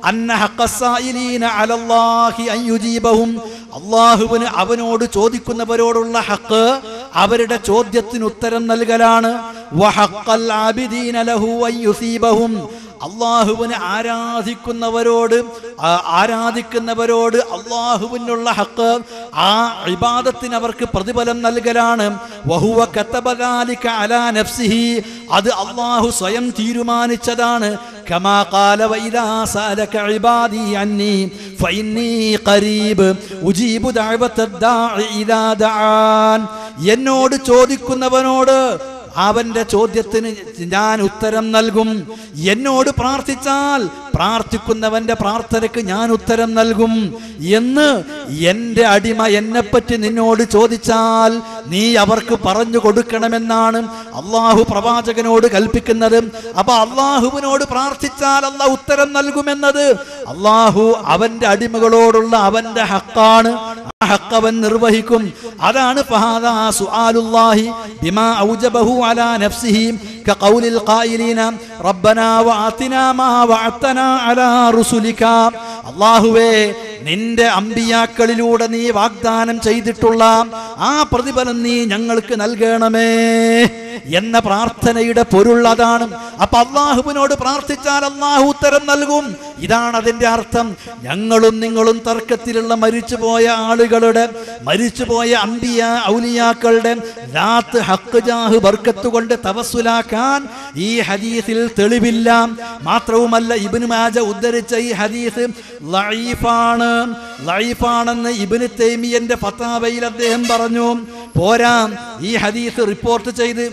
അന്ന ഹഖസ്സായിലീന അലല്ലാഹി അൻ യുജീബഹും അള്ളാഹുവിന് അവനോട് ചോദിക്കുന്നവരോടുള്ള ഹക്ക് അവരുടെ ചോദ്യത്തിന് ഉത്തരം നൽകലാണ് വഹഖൽ ആബിദീന ലഹു അൻ യുസീബഹും അള്ളാഹുവിനെ ആരാധിക്കുന്നവരോട് ആ ആരാധിക്കുന്നവരോട് അള്ളാഹുവിനുള്ള ഹക്ക് ആ ഇബാദത്തിന് അവർക്ക് പ്രതിഫലം നൽകലാണ് വഹുവ കത്തബദാലിക അലാ നഫ്സിഹി അത് അള്ളാഹു സ്വയം തീരുമാനിച്ചതാണ് كما قال وإذا سألك عبادي عني فإني قريب أجيب دعوة الداع إذا دعان എന്നോട് ചോദിക്കുന്നവനോട് അവന്റെ ചോദ്യത്തിന് ഞാൻ ഉത്തരം നൽകും എന്നോട് പ്രാർത്ഥിച്ചാൽ പ്രാർത്ഥിക്കുന്നവന്റെ പ്രാർത്ഥനയ്ക്ക് ഞാൻ ഉത്തരം നൽകും എന്ന് എൻ്റെ അടിമ എന്നെപ്പറ്റി നിന്നോട് ചോദിച്ചാൽ നീ അവർക്ക് പറഞ്ഞു കൊടുക്കണമെന്നാണ് അള്ളാഹു പ്രവാചകനോട് കൽപ്പിക്കുന്നത് അപ്പൊ അള്ളാഹുവിനോട് പ്രാർത്ഥിച്ചാൽ അള്ളാഹ് ഉത്തരം നൽകുമെന്നത് അള്ളാഹു അവന്റെ അടിമകളോടുള്ള അവന്റെ ഹക്കാണ് ആ ഹക്ക് അവൻ നിർവഹിക്കും അതാണ് ഫഹാദാ സുആലുല്ലാഹി ബിമാ ഔജബഹു അലാ നഫ്സിഹി കഖൗലിൽ ഖായിലീന റബ്ബനാ വഅതിനാ മാ വഅതനാ അലാ റുസുലിക അല്ലാഹുവേ നിന്റെ അമ്പിയാക്കളിലൂടെ നീ വാഗ്ദാനം ചെയ്തിട്ടുള്ള ആ പ്രതിഫലം നീ ഞങ്ങൾക്ക് നൽകണമേ എന്ന പ്രാർത്ഥനയുടെ പൊരുൾ അതാണ് അപ്പൊ അള്ളാഹുവിനോട് പ്രാർത്ഥിച്ചാൽ അള്ളാഹു ഉത്തരം നൽകും ഇതാണ് അതിന്റെ അർത്ഥം ഞങ്ങളും നിങ്ങളും തർക്കത്തിലുള്ള മരിച്ചുപോയ ആളുകളുടെ മരിച്ചുപോയ അമ്പിയ ഔലിയാക്കളുടെ രാത്ത് ഹക്ക് ജാഹ് ബർക്കത്ത് കൊണ്ട് തവസുലാക്കാൻ ഈ ഹദീസിൽ തെളിവില്ല മാത്രവുമല്ല ഇബിന് മാജ ഉദ്ധരിച്ച ഈ ഹദീസ് ലൈഫാണ് ലൈഫാണെന്ന് ഇബിന് തൈമിയന്റെ ഫത്താവയിൽ അദ്ദേഹം പറഞ്ഞു പോരാ ഈ ഹദീസ് റിപ്പോർട്ട് ചെയ്ത്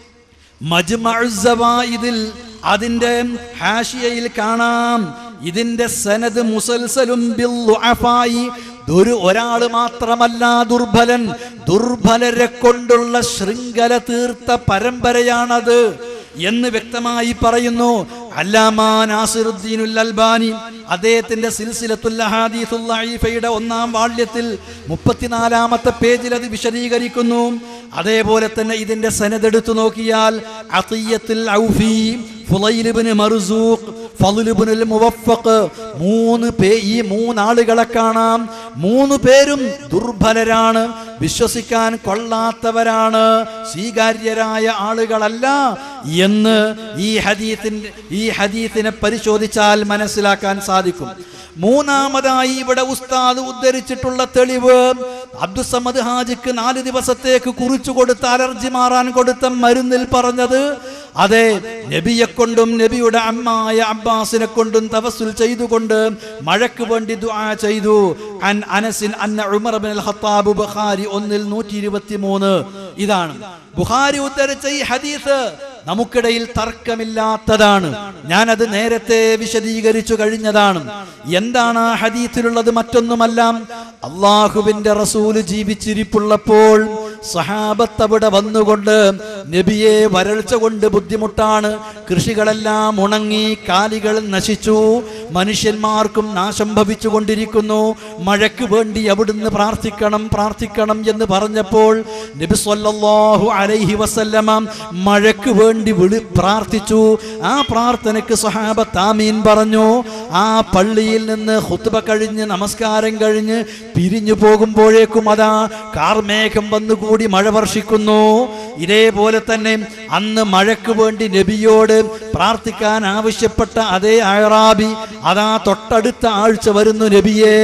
മജ്മഅുസ്സവായിദിൽ അതിന്റെ ഹാഷിയയിൽ കാണാം ഇതിന്റെ സനത് മുസൽസലും ബിൽ ളുഅഫായി ഒരു ഒരാള് മാത്രമല്ല ദുർബലൻ ദുർബലരെ കൊണ്ടുള്ള ശൃംഖല തീർത്ത പരമ്പരയാണത് എന്ന് വ്യക്തമായി പറയുന്നു അല്ലാമാ നാസിറുദ്ദീനുൽ അൽബാനി അദ്ദേഹത്തിന്റെ സിൽസിലത്തുൽ അഹാദീസുൽ ലഈഫയുടെ ഒന്നാം വാള്യത്തിൽ മുപ്പത്തിനാലാമത്തെ പേജിൽ അത് വിശദീകരിക്കുന്നു അതേപോലെ തന്നെ ഇതിന്റെ സനദ് എടുത്തു നോക്കിയാൽ Atiyyatul Awfi Fudail ibn Marzuq Fadl ibnul Muwaffaq മൂന്ന് പേ ഈ മൂന്നാളുകളെ കാണാം മൂന്ന് പേരും ദുർബലരാണ് വിശ്വസിക്കാൻ കൊള്ളാത്തവരാണ് സ്വീകാര്യരായ ആളുകളല്ല എന്ന് ഈ ഹദീത്തിന്റെ ഈ ഹദീത്തിനെ പരിശോധിച്ചാൽ മനസ്സിലാക്കാൻ സാധിക്കും മൂന്നാമതായി ഇവിടെ ഉസ്താദ് ഉദ്ധരിച്ചിട്ടുള്ള തെളിവ് അബ്ദുസമ്മദ് ഹാജിക്ക് നാല് ദിവസത്തേക്ക് കുറിച്ചു കൊടുത്ത അലർജി മാറാൻ കൊടുത്ത മരുന്നിൽ പറഞ്ഞത് അതെ നബിയെ കൊണ്ടും നബിയുടെ അമ്മായ അബ്ബാസിനെ കൊണ്ടും തവസുൽ ചെയ്തുകൊണ്ട് മഴയ്ക്ക് വേണ്ടി ദുആ ചെയ്തു അൻ അനസിൻ അന്ന ഉമർ ബിൻ ഖത്താബ് ബുഖാരി ഒന്നിൽ നൂറ്റി ഇരുപത്തി മൂന്ന് ഇതാണ് ബുഖാരി ഉദ്ധരിച്ച ഈ ഹദീസ് നമുക്കിടയിൽ തർക്കമില്ലാത്തതാണ് ഞാനത് നേരത്തെ വിശദീകരിച്ചു കഴിഞ്ഞതാണ് എന്താണ് ആ ഹദീസിലുള്ളത് മറ്റൊന്നുമല്ല അള്ളാഹുവിന്റെ റസൂല് ജീവിച്ചിരിപ്പുള്ളപ്പോൾ സഹാബത്ത് അവിടെ വന്നുകൊണ്ട് നബിയെ വരൾച്ച കൊണ്ട് ബുദ്ധിമുട്ടാണ് കൃഷികളെല്ലാം ഉണങ്ങി കാലികൾ നശിച്ചു മനുഷ്യന്മാർക്കും നാശം ഭവിച്ചു കൊണ്ടിരിക്കുന്നു മഴയ്ക്ക് വേണ്ടി അവിടുന്ന് പ്രാർത്ഥിക്കണം പ്രാർത്ഥിക്കണം എന്ന് പറഞ്ഞപ്പോൾ നബി സല്ലല്ലാഹു അലൈഹി വസല്ലമ മഴയ്ക്ക് വേണ്ടി വിളി പ്രാർത്ഥിച്ചു ആ പ്രാർത്ഥനയ്ക്ക് സ്വഹാബത്ത് ആമീൻ പറഞ്ഞു ആ പള്ളിയിൽ നിന്ന് ഹുത്തുബ കഴിഞ്ഞ് നമസ്കാരം കഴിഞ്ഞ് പിരിഞ്ഞു പോകുമ്പോഴേക്കും അതാ കാർമേഘം വന്നുകൂടി മഴ വർഷിക്കുന്നു ഇതേപോലെ തന്നെ അന്ന് മഴയ്ക്ക് വേണ്ടി നബിയോട് പ്രാർത്ഥിക്കാൻ ആവശ്യപ്പെട്ട അതേ അയറാബി അതാ തൊട്ടടുത്ത ആഴ്ച വരുന്നു നബിയേ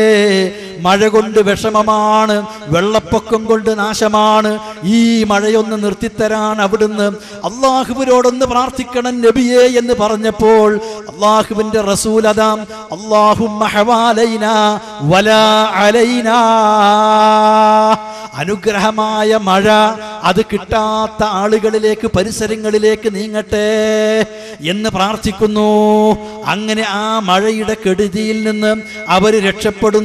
മഴ കൊണ്ട് വിഷമമാണ് വെള്ളപ്പൊക്കം കൊണ്ട് നാശമാണ് ഈ മഴയൊന്ന് നിർത്തിത്തരാൻ അവിടുന്ന് അള്ളാഹുവിനോടൊന്ന് പ്രാർത്ഥിക്കണം നബിയേ എന്ന് പറഞ്ഞപ്പോൾ അള്ളാഹുവിന്റെ റസൂൽ അതാം അള്ളാഹുമ്മ ഹവാലൈന വലാ അലൈനാ അനുഗ്രഹമായ മഴ അത് കിട്ടാത്ത ആളുകളിലേക്ക് പരിസരങ്ങളിലേക്ക് നീങ്ങട്ടെ എന്ന് പ്രാർത്ഥിക്കുന്നു അങ്ങനെ ആ മഴയുടെ കെടുതിയിൽ നിന്ന് അവർ രക്ഷപ്പെടുന്നു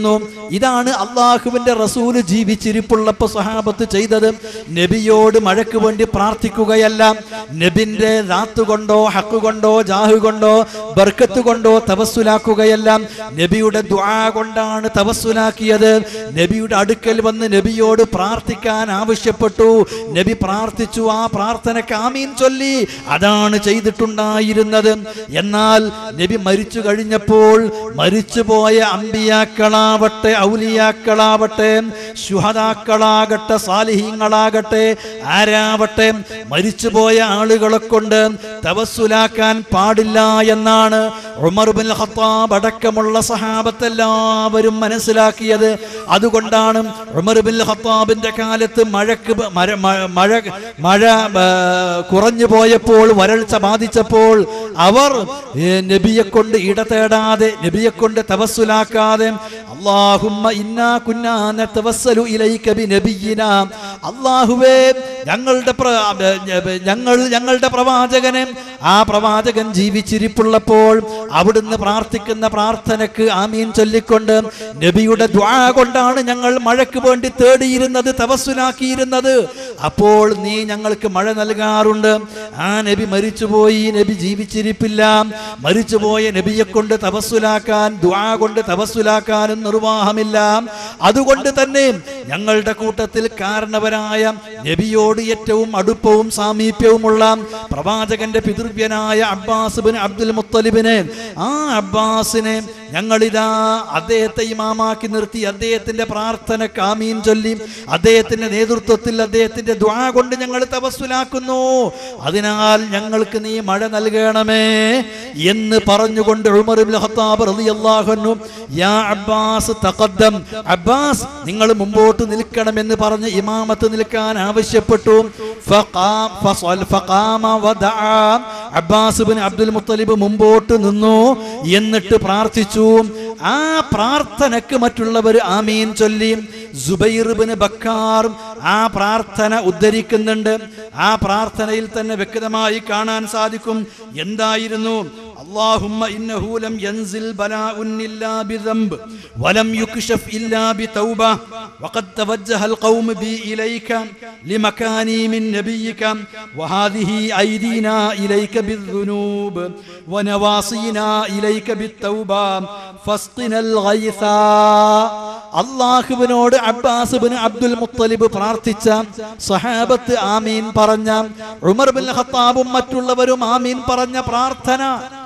ഇതാണ് അള്ളാഹുവിന്റെ റസൂല് ജീവിച്ചിരിപ്പുള്ളപ്പോ സഹാബത്ത് ചെയ്തത് നബിയോട് മഴയ്ക്ക് വേണ്ടി പ്രാർത്ഥിക്കുകയല്ല നബിന്റെ ദാത്ത് കൊണ്ടോ ഹക്ക് കൊണ്ടോ ജാഹു കൊണ്ടോ ബർക്കത്ത് കൊണ്ടോ തവസ്സുലാക്കുകയല്ല നബിയുടെ ദുആ കൊണ്ടാണ് തവസ്സുലാക്കിയത് നബിയുടെ അടുക്കൽ വന്ന് നബിയോട് പ്രാർത്ഥിക്കാൻ ആവശ്യപ്പെട്ടു നബി പ്രാർത്ഥിച്ചു ആ പ്രാർത്ഥനയ്ക്ക് ആമീൻ ചൊല്ലി അതാണ് ചെയ്തിട്ടുണ്ടായിരുന്നത് എന്നാൽ നബി മരിച്ചു കഴിഞ്ഞപ്പോൾ മരിച്ചുപോയ അമ്പിയാക്കളാവട്ടെ ഔലിയാക്കളാവട്ടെ ശുഹദാക്കളാകട്ടെ സാലിഹീങ്ങളാകട്ടെ ആരാവട്ടെ മരിച്ചുപോയ ആളുകളെ കൊണ്ട് തവസ്സുലാക്കാൻ പാടില്ല എന്നാണ് ഉമർ ബിൻ ഖത്താബ് അടക്കമുള്ള സഹാബത്തെല്ലാവരും മനസ്സിലാക്കിയത് അതുകൊണ്ടാണ് ഉമർ ബിൻ ഖത്താബിന്റെ കാലത്ത് മഴക്ക് ബ- മഴ മ- മഴ മഴ ആ, കുറഞ്ഞു പോയപ്പോൾ വരൾച്ച ബാധിച്ചപ്പോൾ അവർ ഏ, നബിയെ കൊണ്ട് ഇട തേടാതെ നബിയെ കൊണ്ട് തവസ്സുലാക്കാതെ അള്ളാഹുമ്മ ഇന്നാ കുന്നാ നതവസ്സലു ഇലൈക ബിനബിയിനാ അള്ളാഹുവേ ഞങ്ങളുടെ പ്ര- ഏ, ഞങ്ങൾ ഞങ്ങളുടെ പ്രവാചകനെ ആ പ്രവാചകൻ ജീവിച്ചിരിപ്പുള്ളപ്പോൾ അവിടുന്ന് പ്രാർത്ഥിക്കുന്ന പ്രാർത്ഥനക്ക് ആമീൻ ചൊല്ലിക്കൊണ്ട് നബിയുടെ ദ്വാ കൊണ്ടാണ് ഞങ്ങൾ മഴയ്ക്ക് വേണ്ടി തേടിയിരുന്നത് തവസ്സുലാക്കിയിരുന്നത് അപ്പോൾ നീ ഞങ്ങൾക്ക് മഴ നൽകാറുണ്ട് ആ നബി മരിച്ചുപോയി നബി ജീവിച്ചിരിപ്പില്ല മരിച്ചുപോയ നബിയെ കൊണ്ട് തവസ്സുലാക്കാൻ ദ്വാ കൊണ്ട് തവസ്സുലാക്കാനും നിർവാഹമില്ല അതുകൊണ്ട് തന്നെ ഞങ്ങളുടെ കൂട്ടത്തിൽ കാരണവരായ നബിയോട് ഏറ്റവും അടുപ്പവും സാമീപ്യവുമുള്ള പ്രവാചകന്റെ പിതൃവ്യനായ അബ്ബാസ് ബിൻ അബ്ദുൽ മുത്തലിബിനെ ആ അബ്ബാസിനെ ഞങ്ങളിതാ അദ്ദേഹത്തെ ഇമാമാക്കി നിർത്തി അദ്ദേഹത്തിന്റെ പ്രാർത്ഥന കാമീൻ ചൊല്ലി അദ്ദേഹത്തിന്റെ നേതൃത്വത്തിൽ അദ്ദേഹത്തിന്റെ ദ്വാ കൊണ്ട് ഞങ്ങൾ തപസ്സുലാക്കുന്നു അതിനാൽ ഞങ്ങൾക്ക് നീ മഴ നൽകണമേ എന്ന് പറഞ്ഞുകൊണ്ട് ഉമർ ഇബ്നു ഖത്താബ് റളിയല്ലാഹു അൻഹു യാ അബ്ബാസ് തഖദ്ദം അബ്ബാസ് നിങ്ങൾ മുമ്പോട്ട് നിൽക്കണമെന്ന് പറഞ്ഞ് ഇമാമത്ത് നിൽക്കാൻ ആവശ്യപ്പെട്ടു ഫഖാ- ഫസ്വൽ- ഫഖാമ വദഅ. അബ്ബാസ് ബിൻ അബ്ദുൽ മുത്തലിബ് മുമ്പോട്ട് നിന്നു എന്നിട്ട് പ്രാർത്ഥിച്ചു ആ പ്രാർത്ഥനക്ക് മറ്റുള്ളവർ ആമീൻ ചൊല്ലി സുബൈർ ബിൻ ബക്കാർ ആ പ്രാർത്ഥന ഉദ്ധരിക്കുന്നുണ്ട് ആ പ്രാർത്ഥനയിൽ തന്നെ വ്യക്തമായി കാണാൻ സാധിക്കും എന്തായിരുന്നു اللهم إنه لم ينزل بلاء إلا بذنب ولم يكشف إلا بتوبة وقد توجه القوم بي إليك لمكاني من نبيك وهذه أيدينا إليك بالذنوب ونواصينا إليك بالتوبة فاسقنا الغيث അള്ളാഹുവിനോട് അബ്ബാസ് ബിൻ അബ്ദുൽ മുത്തലിബ് പ്രാർത്ഥിച്ച സഹാബത്ത് ആമീൻ പറഞ്ഞ ഉമർ ബിൻ ഖത്താബും മറ്റുള്ളവരും ആമീൻ പറഞ്ഞ പ്രാർത്ഥന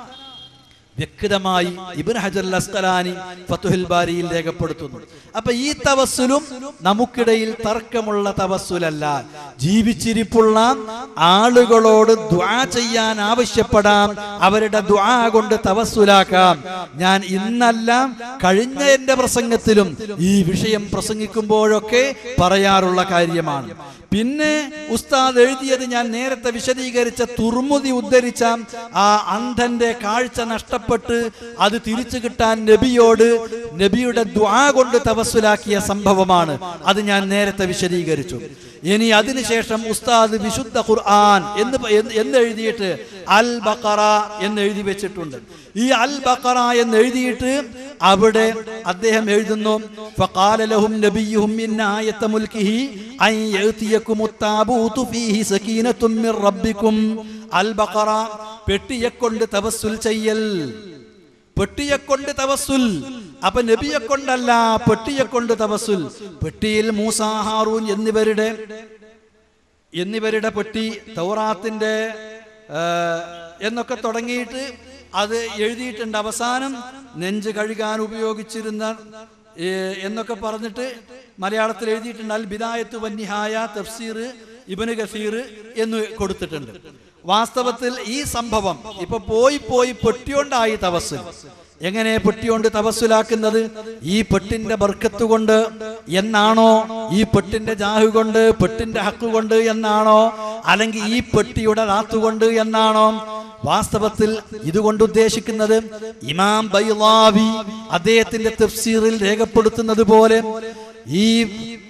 വ്യക്തമായി ഇബിൻ ഹജർ അസ്കലാനി ഫത്തുഹിൽ ബാരിയിൽ രേഖപ്പെടുത്തുന്നു അപ്പൊ ഈ തവസ്സുലും നമുക്കിടയിൽ തർക്കമുള്ള തവസ്സുലല്ല ജീവിച്ചിരിപ്പുള്ള ആളുകളോട് ദ്വാ ചെയ്യാൻ ആവശ്യപ്പെടാം അവരുടെ ദ്വാ കൊണ്ട് തവസ്സുലാക്കാം ഞാൻ ഇന്നല്ല കഴിഞ്ഞ എന്റെ പ്രസംഗത്തിലും ഈ വിഷയം പ്രസംഗിക്കുമ്പോഴൊക്കെ പറയാറുള്ള കാര്യമാണ് പിന്നെ ഉസ്താദ് എഴുതിയത് ഞാൻ നേരത്തെ വിശദീകരിച്ച തുർമുതി ഉദ്ധരിച്ച ആ അന്ധന്റെ കാഴ്ച നഷ്ടപ്പെട്ട് അത് തിരിച്ചു കിട്ടാൻ നബിയോട് നബിയുടെ ദ്വാ കൊണ്ട് തവസ്സുലാക്കിയ സംഭവമാണ് അത് ഞാൻ നേരത്തെ വിശദീകരിച്ചു ഇനി അതിനുശേഷം ഉസ്താദ് വിശുദ്ധ ഖുർആൻ എന്ന് പ- എന്ന് എന്ന് എഴുതിയിട്ട് അൽ ബക്കറ എന്ന് എഴുതി വെച്ചിട്ടുണ്ട് ഈ അൽ ബക്കറ എന്ന് എഴുതിയിട്ട് അവിടെ അദ്ദേഹം എഴുതുന്നു فقال لهم نبيهم من آية ملكه أن يأتيكم التابوت فيه سكينة من ربكم البقرة പെട്ടിയെ കൊണ്ട് തവസ്സുൽ ചെയ്യൽ പെട്ടിയെ കൊണ്ട് തവസ്സുൽ അപ്പൊ നബിയെ കൊണ്ടല്ല പെട്ടിയെ കൊണ്ട് തവസ്സുൽ പെട്ടിയിൽ മൂസ ഹാറൂൻ എന്നിവരുടെ എന്നിവരുടെ പെട്ടി തൗറാത്തിന്റെ ആ, എന്നൊക്കെ തുടങ്ങിയിട്ട് അത് എഴുതിയിട്ടുണ്ട് അവസാനം നെഞ്ച് കഴുകാൻ ഉപയോഗിച്ചിരുന്ന ഏ, എന്നൊക്കെ പറഞ്ഞിട്ട് മലയാളത്തിൽ എഴുതിയിട്ടുണ്ട് അൽ ബിദായത്ത് വന്യഹായ തഫ്സീർ ഇബന് ഗഫീർ എന്ന് കൊടുത്തിട്ടുണ്ട് വാസ്തവത്തിൽ ഈ സംഭവം ഇപ്പൊ പോയി പോയി പെട്ടിയോണ്ടായി തവസ് എങ്ങനെ പെട്ടിയോണ്ട് തവസ്സുലാക്കുന്നത് ഈ പെട്ടിന്റെ ബർക്കത്ത് കൊണ്ട് എന്നാണോ ഈ പെട്ടിന്റെ ജാഹു കൊണ്ട് പെട്ടിന്റെ ഹക്ക് കൊണ്ട് എന്നാണോ അല്ലെങ്കിൽ ഈ പെട്ടിയുടെ റാത്തു കൊണ്ട് എന്നാണോ വാസ്തവത്തിൽ ഇതുകൊണ്ട് ഉദ്ദേശിക്കുന്നത് ഇമാം ബൈലാവി അദ്ദേഹത്തിന്റെ തഫ്സീറിൽ രേഖപ്പെടുത്തുന്നത് പോലെ ഈ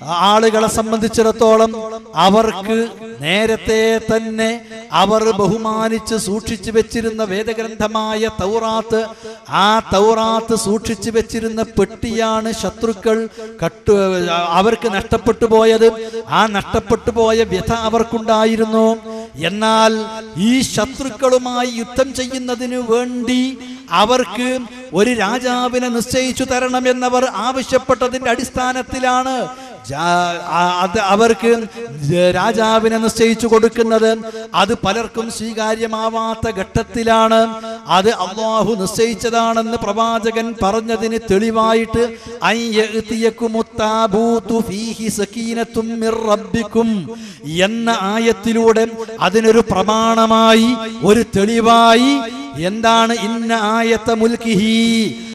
ആളുകളെ സംബന്ധിച്ചിടത്തോളം അവർക്ക് നേരത്തെ തന്നെ അവർ ബഹുമാനിച്ച് സൂക്ഷിച്ചു വെച്ചിരുന്ന വേദഗ്രന്ഥമായ തൗറാത്ത് ആ തൗറാത്ത് സൂക്ഷിച്ചു വെച്ചിരുന്ന പെട്ടിയാണ് ശത്രുക്കൾ കട്ടു അവർക്ക് നഷ്ടപ്പെട്ടു പോയത് ആ നഷ്ടപ്പെട്ടു പോയ വ്യഥ അവർക്കുണ്ടായിരുന്നു എന്നാൽ ഈ ശത്രുക്കളുമായി യുദ്ധം ചെയ്യുന്നതിന് വേണ്ടി അവർക്ക് ഒരു രാജാവിനെ നിശ്ചയിച്ചു തരണമെന്നവർ ആവശ്യപ്പെട്ടതിന്റെ അടിസ്ഥാനത്തിലാണ് ജാ- ആ- അത് അവർക്ക് രാജാവിനെ നിശ്ചയിച്ചു കൊടുക്കുന്നത് അത് പലർക്കും സ്വീകാര്യമാവാത്ത ഘട്ടത്തിലാണ് അത് അള്ളാഹു നിശ്ചയിച്ചതാണെന്ന് പ്രവാചകൻ പറഞ്ഞതിന് തെളിവായിട്ട് "അൻ യഅ്തിയക്കുമുത്താബൂതു ഫീഹി സകീനത്തും മിർ റബ്ബിക്കും" എന്ന ആയത്തിലൂടെ അതിനൊരു പ്രമാണമായി ഒരു തെളിവായി എന്താണ് ഇന്ന ആയത്ത മുൽക്കിഹി